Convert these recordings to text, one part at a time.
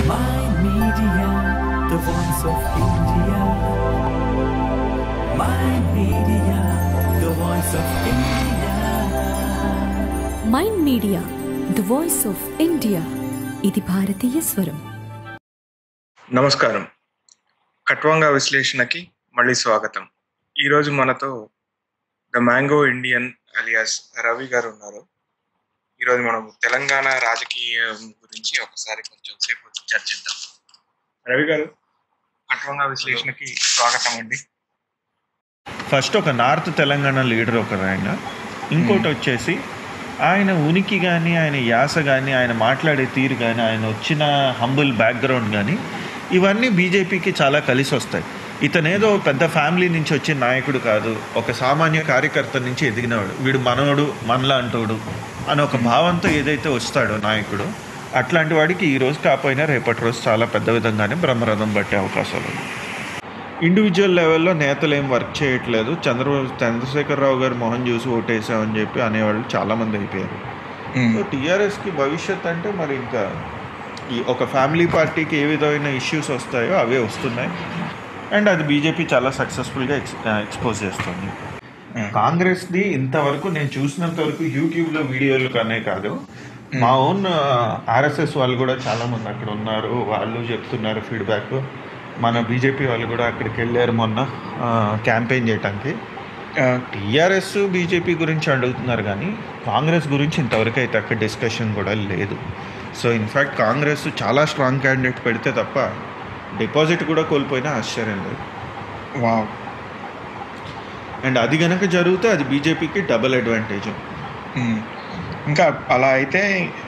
Mind Media, the voice of India. Mind Media, the voice of India. My media the voice of India ఇది భారతీయ స్వరం నమస్కారం కట్వాంగా విశ్లేషణకి మళ్ళీ స్వాగతం ఈరోజు మనతో the mango Indian alias Ravi garu ఉన్నారు ఈరోజు మనం తెలంగాణ రాజకీయం గురించి ఒకసారి కొంచెం సేపు చర్చిద్దాం రవి గారు కట్వాంగా విశ్లేషణకి స్వాగతం అండి ఫస్ట్ ఒక నార్త్ తెలంగాణ లీడర్ ఒక ఆయన ఇంకోటి వచ్చేసి ఆయన ఉనికి కానీ ఆయన యాస కానీ ఆయన మాట్లాడే తీరు కానీ ఆయన వచ్చిన హంబుల్ బ్యాక్గ్రౌండ్ కానీ ఇవన్నీ బీజేపీకి చాలా కలిసి వస్తాయి ఇతనేదో పెద్ద ఫ్యామిలీ నుంచి వచ్చిన నాయకుడు కాదు ఒక సామాన్య కార్యకర్త నుంచి ఎదిగినవాడు వీడు మనవడు మనలాంటోడు అని ఒక భావంతో ఏదైతే వస్తాడో నాయకుడు అట్లాంటి వాడికి ఈ రోజు కాకపోయినా రేపటి రోజు చాలా పెద్ద విధంగానే బ్రహ్మరథం పట్టే అవకాశాలు ఉన్నాయి ఇండివిజువల్ లెవెల్లో నేతలు ఏం వర్క్ చేయట్లేదు చంద్రబాబు చంద్రశేఖరరావు గారు మొహం చూసి ఓటేసామని చెప్పి అనేవాళ్ళు చాలామంది అయిపోయారు సో టీఆర్ఎస్కి భవిష్యత్ అంటే మరి ఇంకా ఈ ఒక ఫ్యామిలీ పార్టీకి ఏ విధమైన ఇష్యూస్ వస్తాయో అవే వస్తున్నాయి అండ్ అది బీజేపీ చాలా సక్సెస్ఫుల్గా ఎక్స్ ఎక్స్పోజ్ చేస్తుంది కాంగ్రెస్ది ఇంతవరకు నేను చూసినంత వరకు యూట్యూబ్లో వీడియోలు కనే కాదు మా ఓన్ ఆర్ఎస్ఎస్ వాళ్ళు కూడా చాలా మంది అక్కడ ఉన్నారు వాళ్ళు చెప్తున్నారు ఫీడ్బ్యాక్ మన బీజేపీ వాళ్ళు కూడా అక్కడికి వెళ్ళారు మొన్న క్యాంపెయిన్ చేయడానికి టీఆర్ఎస్ బీజేపీ గురించి అడుగుతున్నారు కానీ కాంగ్రెస్ గురించి ఇంతవరకు అయితే అక్కడ డిస్కషన్ కూడా లేదు సో ఇన్ఫ్యాక్ట్ కాంగ్రెస్ చాలా స్ట్రాంగ్ క్యాండిడేట్ పెడితే తప్ప డిపాజిట్ కూడా కోల్పోయినా ఆశ్చర్యం లేదు వావ్ అండ్ అది గనక జరిగితే అది బీజేపీకి డబుల్ అడ్వాంటేజ్ మ్మ్. ఇంకా అలా అయితే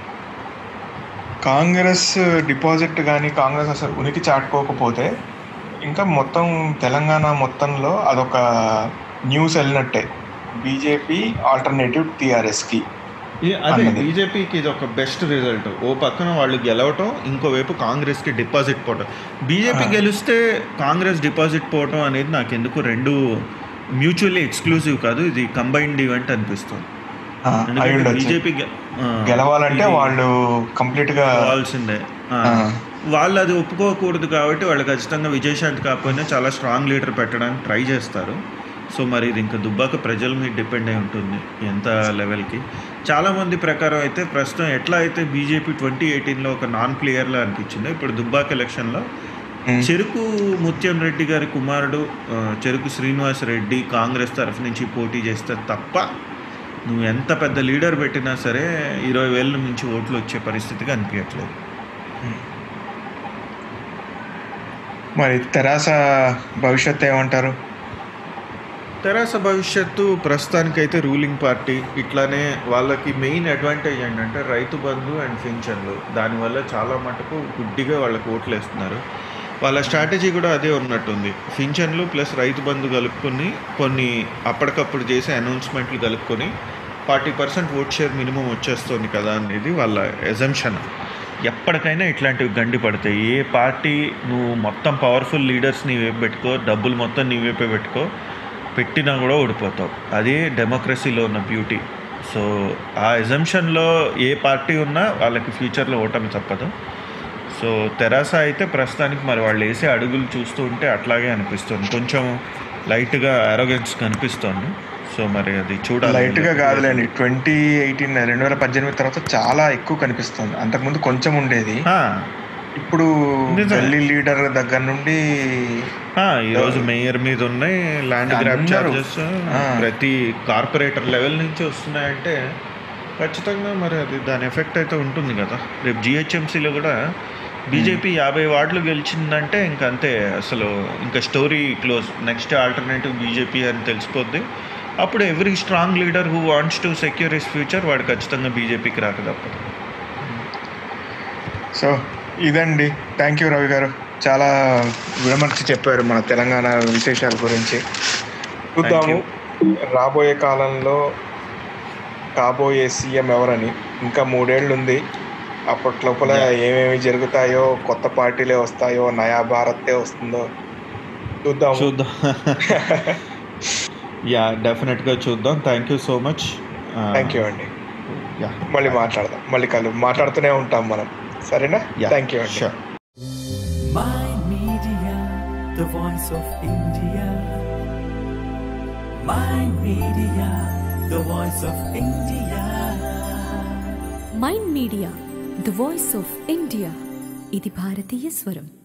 కాంగ్రెస్ డిపాజిట్ కానీ కాంగ్రెస్ అసలు ఉనికి చాటుకోకపోతే ఇంకా మొత్తం తెలంగాణ మొత్తంలో అదొక న్యూస్ వెళ్ళినట్టే బీజేపీ ఆల్టర్నేటివ్ టీఆర్ఎస్కి అదే అన్నది. బీజేపీకి ఇది ఒక బెస్ట్ రిజల్ట్ ఓ పక్కన వాళ్ళు గెలవటం ఇంకోవైపు కాంగ్రెస్కి డిపాజిట్ పోవటం బీజేపీ ఆ. గెలిస్తే కాంగ్రెస్ డిపాజిట్ పోవటం అనేది నాకు ఎందుకు రెండు మ్యూచువల్లీ ఎక్స్క్లూజివ్ కాదు ఇది కంబైన్డ్ ఈవెంట్ అనిపిస్తుంది అయి ఎందుకంటే ఉండొచ్చు బీజేపీ గెలవాలంటే వాళ్ళు కంప్లీట్గా కావాల్సిందే ఆ. ఆ. వాళ్ళు అది ఒప్పుకోకూడదు కాబట్టి వాళ్ళు ఖచ్చితంగా విజయశాంతి కాకపోయినా చాలా స్ట్రాంగ్ లీడర్ పెట్టడానికి ట్రై చేస్తారు సో మరి ఇది ఇంకా దుబ్బాక ప్రజల మీద డిపెండ్ అయి ఉంటుంది ఎంత లెవెల్కి చాలామంది ప్రకారం అయితే ప్రస్తుతం ఎట్లా అయితే బీజేపీ ట్వంటీ ఎయిటీన్లో ఒక నాన్ ప్లేయర్లా అనిపించిందో ఇప్పుడు దుబ్బాక ఎలక్షన్లో మ్మ్. చెరుకు ముత్యం రెడ్డి గారి కుమారుడు ఆ, చెరుకు శ్రీనివాస్ రెడ్డి కాంగ్రెస్ తరఫు నుంచి పోటీ చేస్తే తప్ప నువ్వు ఎంత పెద్ద లీడర్ పెట్టినా సరే ఇరవై వేల నుంచి ఓట్లు వచ్చే పరిస్థితిగా అనిపించట్లేదు మరి తెరాస భవిష్యత్ ఏమంటారు తెరాస భవిష్యత్తు ప్రస్తుతానికైతే రూలింగ్ పార్టీ ఇట్లానే వాళ్ళకి మెయిన్ అడ్వాంటేజ్ ఏంటంటే రైతు బంధు అండ్ పింఛన్లు దానివల్ల చాలా మటుకు గుడ్డిగా వాళ్ళకి ఓట్లు వేస్తున్నారు వాళ్ళ స్ట్రాటజీ కూడా అదే ఉన్నట్టుంది పింఛన్లు ప్లస్ రైతు బంధు కలుపుకొని కొన్ని అప్పటికప్పుడు చేసే అనౌన్స్మెంట్లు కలుపుకొని forty percent vote share minimum వచ్చేస్తుంది కదా అనేది వాళ్ళ ఎజంప్షన్ ఎప్పటికైనా ఇట్లాంటివి గండి పడతాయి ఏ పార్టీ నువ్వు మొత్తం పవర్ఫుల్ లీడర్స్ నీ వైపు పెట్టుకో డబ్బులు మొత్తం నీ వైపే పెట్టుకో పెట్టినా కూడా ఓడిపోతావు అదే డెమోక్రసీలో ఉన్న బ్యూటీ సో ఆ ఎజంప్షన్లో ఏ పార్టీ ఉన్నా వాళ్ళకి ఫ్యూచర్లో ఓటమి తప్పదు సో తెరాస అయితే ప్రస్తుతానికి మరి వాళ్ళు వేసే అడుగులు చూస్తూ ఉంటే అట్లాగే అనిపిస్తుంది కొంచెం లైట్గా అరోగెన్స్ కనిపిస్తుంది సో మరి అది చూడాలి లైట్ గా కాదులేండి ట్వంటీ ఎయిటీన్ రెండు వేల పద్దెనిమిది తర్వాత చాలా ఎక్కువ కనిపిస్తుంది అంతకుముందు కొంచెం ఉండేది ఆ, ఇప్పుడు నిజమే. గల్లీ లీడర్ దగ్గర నుండి ఆ, ఈరోజు మేయర్ మీద ఉన్నాయి ల్యాండ్ గ్రాప్ అందరూ. చార్జెస్ ఆ. ప్రతి కార్పొరేటర్ లెవెల్ నుంచి వస్తున్నాయంటే ఖచ్చితంగా మరి అది దాని ఎఫెక్ట్ అయితే ఉంటుంది కదా రేపు జిహెచ్ఎంసీలో కూడా బీజేపీ యాభై వార్డులు గెలిచిందంటే ఇంక అంతే అసలు ఇంకా story close next alternative BJP అని తెలిసిపోద్ది అప్పుడు every strong leader who wants to secure his future వాడు ఖచ్చితంగా బీజేపీకి రాక తప్పదు సో ఇదండి థ్యాంక్ యూ రవి గారు చాలా విమర్శ చెప్పారు మన తెలంగాణ విశేషాల గురించి చూద్దాము రాబోయే కాలంలో కాబోయే సీఎం ఎవరని ఇంకా మూడేళ్ళు ఉంది అప్పటి లోపల ఏమేమి జరుగుతాయో కొత్త పార్టీలే వస్తాయో నయా భారతే వస్తుందో చూద్దాము చూద్దాం యా డెఫినెట్గా చూద్దాం thank you so much thank you అండి యా మళ్ళీ మాట్లాడదాం మళ్ళీ కలు మాట్లాడుతూనే ఉంటాం మనం సరేనా థ్యాంక్ యూ అండి sure My Media, the voice of India. My Media, the voice of India. My media the voice of India ఇది భారతీయ స్వరం